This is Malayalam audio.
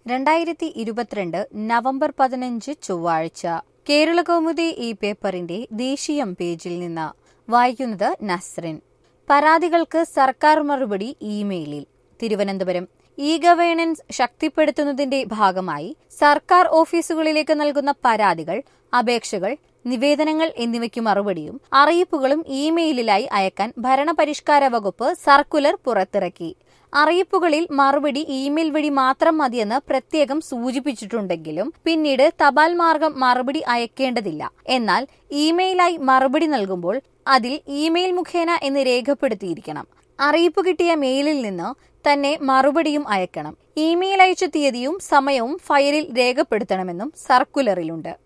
രണ്ടായിരത്തി ഇരുപത്തിരണ്ട് നവംബർ പതിനഞ്ച് ചൊവ്വാഴ്ച കേരളകൗമുദി ഈ പേപ്പറിന്റെ ദേശീയം പേജിൽ നിന്ന് വായിക്കുന്നത് നസ്രിൻ പരാതികൾക്ക് സർക്കാർ മറുപടി ഇമെയിലിൽ തിരുവനന്തപുരം ഇ ഗവേണൻസ് ശക്തിപ്പെടുത്തുന്നതിന്റെ ഭാഗമായി സർക്കാർ ഓഫീസുകളിലേക്ക് നൽകുന്ന പരാതികൾ അപേക്ഷകൾ നിവേദനങ്ങൾ എന്നിവയ്ക്ക് മറുപടിയും അറിയിപ്പുകളും ഇമെയിലിലായി അയക്കാൻ ഭരണപരിഷ്കാര വകുപ്പ് സർക്കുലർ പുറത്തിറക്കി അറിയിപ്പുകളിൽ മറുപടി ഇമെയിൽ വഴി മാത്രം മതിയെന്ന് പ്രത്യേകം സൂചിപ്പിച്ചിട്ടുണ്ടെങ്കിലും പിന്നീട് തപാൽ മാർഗം മറുപടി അയക്കേണ്ടതില്ല എന്നാൽ ഇമെയിലായി മറുപടി നൽകുമ്പോൾ അതിൽ ഇമെയിൽ മുഖേന എന്ന് രേഖപ്പെടുത്തിയിരിക്കണം അറിയിപ്പ് കിട്ടിയ മെയിലിൽ നിന്ന് തന്നെ മറുപടിയും അയക്കണം ഇമെയിൽ അയച്ച തീയതിയും സമയവും ഫയലിൽ രേഖപ്പെടുത്തണമെന്നും സർക്കുലറിലുണ്ട്